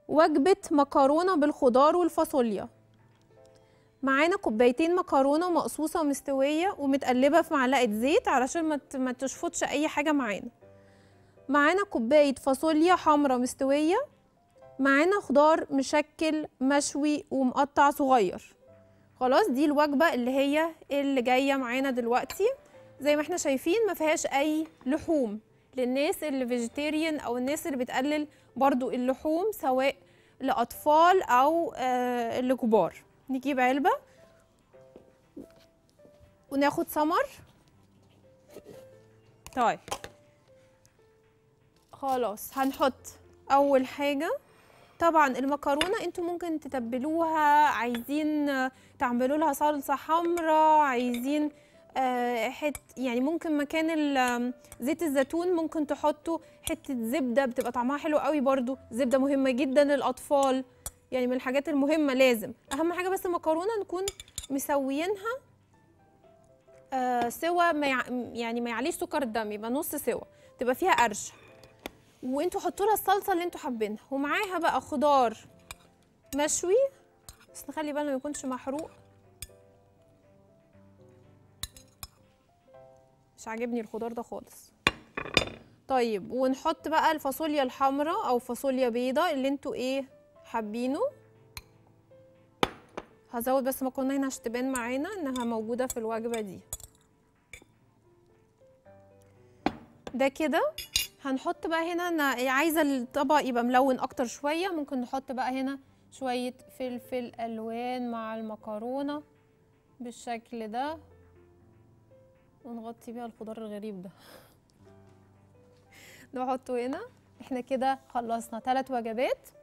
وجبة مكرونة بالخضار والفاصوليا معانا كوبايتين مكرونة مقصوصة ومستوية ومتقلبة في معلقة زيت علشان ما ت- ما تشفطش أي حاجة معانا معانا كوباية فاصوليا حمرا مستوية معانا خضار مشكل مشوي ومقطع صغير خلاص دي الوجبة اللي هي اللي جاية معانا دلوقتي زي ما احنا شايفين ما فيهاش أي لحوم للناس اللي فيجيتيريان أو الناس اللي بتقلل برضو اللحوم سواء لأطفال أو آه لكبار نجيب علبة وناخد سمر طيب خلاص هنحط اول حاجه طبعا المكرونه انتوا ممكن تتبلوها عايزين آه، تعملوا لها صلصه حمراء عايزين آه، حت يعني ممكن مكان ال- آم، زيت الزيتون ممكن تحطوا حته زبده بتبقى طعمها حلو قوي برضو زبده مهمه جدا للاطفال يعني من الحاجات المهمه لازم اهم حاجه بس المكرونه نكون مسويينها آه سوا ما يع... يعني ما يعليش سكر الدم يبقى نص سوا تبقى فيها قرش وانتوا حطوا لها الصلصه اللي انتوا حابينها ومعاها بقى خضار مشوي بس نخلي بالنا ما يكونش محروق مش عاجبني الخضار ده خالص طيب ونحط بقى الفاصوليا الحمراء او فاصوليا بيضاء اللي انتوا ايه حابينه هزود بس مكرونه هنا عشان تبان معانا انها موجوده في الوجبه دي ده كده هنحط بقى هنا انا عايزه الطبق يبقى ملون اكتر شويه ممكن نحط بقى هنا شويه فلفل الوان مع المكرونه بالشكل ده ونغطي بيها الخضار الغريب ده نحطه هنا احنا كده خلصنا ثلاث وجبات